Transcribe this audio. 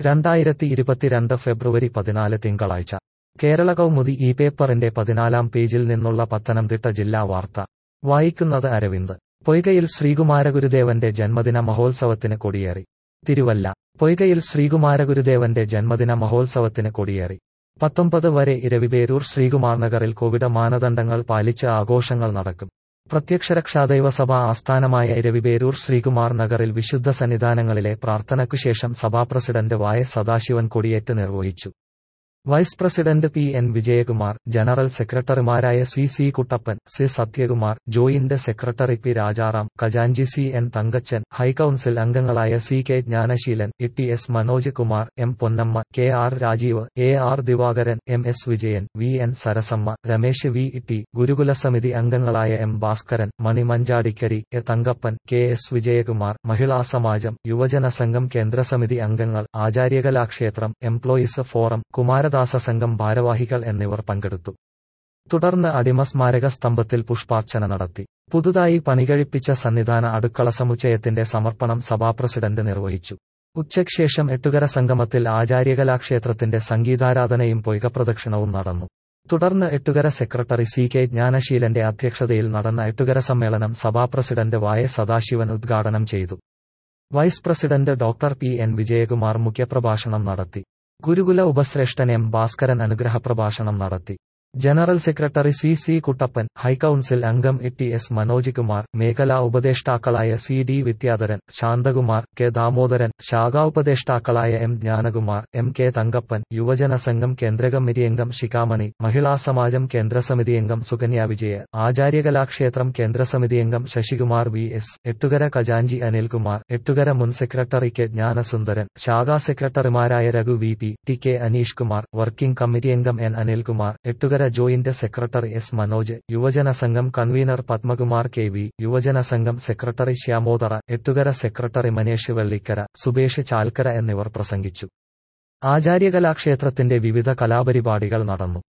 രണ്ടായിരത്തി ഇരുപത്തിരണ്ട് ഫെബ്രുവരി പതിനാല് തിങ്കളാഴ്ച കേരള കൗമുദി ഈ പേപ്പറിന്റെ പതിനാലാം പേജിൽ നിന്നുള്ള പത്തനംതിട്ട ജില്ലാ വാർത്ത വായിക്കുന്നത് അരവിന്ദ് പൊയ്കയിൽ ശ്രീകുമാരഗുരുദേവന്റെ ജന്മദിന മഹോത്സവത്തിന് കൊടിയേറി തിരുവല്ല പൊയ്കയിൽ ശ്രീകുമാരഗുരുദേവന്റെ ജന്മദിന മഹോത്സവത്തിന് കൊടിയേറി പത്തൊമ്പത് വരെ ഇരവിപേരൂർ ശ്രീകുമാർ നഗറിൽ കോവിഡ് മാനദണ്ഡങ്ങൾ പാലിച്ച് ആഘോഷങ്ങൾ നടക്കും പ്രത്യക്ഷരക്ഷാദൈവസഭ ആസ്ഥാനമായ ഇരവിപേരൂർ ശ്രീകുമാർ നഗറിൽ വിശുദ്ധ സന്നിധാനങ്ങളിലെ പ്രാർത്ഥനയ്ക്കുശേഷം സഭാപ്രസിഡന്റ് വായ സദാശിവൻ കൊടിയേറ്റ് നിർവഹിച്ചു vice president P N Vijayakumar general സെക്രട്ടറിമാരായ C C Kuttappan C Sathyakumar joint secretary P Rajaram ഖജാഞ്ചി സി എൻ തങ്കച്ചൻ ഹൈക്കൌൺസിൽ അംഗങ്ങളായ C K Jnanaseelan E T S Manoj Kumar M Ponnamma K R Rajeev A R Divakaran M S Vijayan V N Sarasamma Ramesh V T ഗുരുകുല സമിതി അംഗങ്ങളായ M Bhaskaran Mani Manjadikkari A Thankappan K S Vijayakumar മഹിളാ സമാജം യുവജന സംഘം കേന്ദ്രസമിതി അംഗങ്ങൾ ആചാര്യകലാക്ഷേത്രം എംപ്ലോയീസ് ഫോറം കുമാര ദാസ സംഘം ഭാരവാഹികൾ എന്നിവർ പങ്കെടുത്തു തുടർന്ന് അടിമസ്മാരക സ്തംഭത്തിൽ പുഷ്പാർച്ചന നടത്തി പുതുതായി പണികഴിപ്പിച്ച സന്നിധാന അടുക്കള സമുച്ചയത്തിന്റെ സമർപ്പണം സഭാപ്രസിഡന്റ് നിർവഹിച്ചു ഉച്ചയ്ക്ക് ശേഷം എട്ടുകര സംഗമത്തിൽ ആചാര്യകലാക്ഷേത്രത്തിന്റെ സംഗീതാരാധനയും പൊയ്കപ്രദക്ഷിണവും നടന്നു തുടർന്ന് എട്ടുകര സെക്രട്ടറി സി കെ ജ്ഞാനശീലന്റെ അധ്യക്ഷതയിൽ നടന്ന എട്ടുകര സമ്മേളനം സഭാപ്രസിഡന്റ് വായ സദാശിവൻ ഉദ്ഘാടനം ചെയ്തു vice president doctor P N Vijayakumar മുഖ്യപ്രഭാഷണം നടത്തി ഗുരുകുല ഉപശ്രേഷ്ഠൻ എം ഭാസ്കരൻ അനുഗ്രഹപ്രഭാഷണം നടത്തി general secretary C C Kuttappan high council അംഗം E T S Manoj Kumar മേഖലാ ഉപദേഷ്ടാക്കളായ C D Vidyadharan Santhakumar K Damodaran ശാഖാ ഉപദേഷ്ടാക്കളായ M Jnanakumar M K Thankappan യുവജന സംഘം കേന്ദ്ര കമ്മിറ്റി അംഗം ശിഖാമണി മഹിളാ സമാജം കേന്ദ്രസമിതി അംഗം സുകന്യ വിജയ ആചാര്യകലാക്ഷേത്രം കേന്ദ്രസമിതി അംഗം ശശികുമാർ വി എസ് എട്ടുകര ഖജാഞ്ചി അനിൽകുമാർ എട്ടുകര മുൻ സെക്രട്ടറി കെ ജ്ഞാനസുന്ദരൻ ശാഖാ സെക്രട്ടറിമാരായ Raghu V P T K Aneesh Kumar working committee അംഗം N Anilkumar Ettukara joint secretary S Manoj യുവജന സംഘം കൺവീനർ പത്മകുമാർ കെ വി യുവജന സംഘം സെക്രട്ടറി ശ്യാമോദറ എട്ടുകര സെക്രട്ടറി മനേഷ് വെള്ളിക്കര സുബേഷ് ചാൽക്കര എന്നിവർ പ്രസംഗിച്ചു ആചാര്യകലാക്ഷേത്രത്തിന്റെ വിവിധ കലാപരിപാടികൾ നടന്നു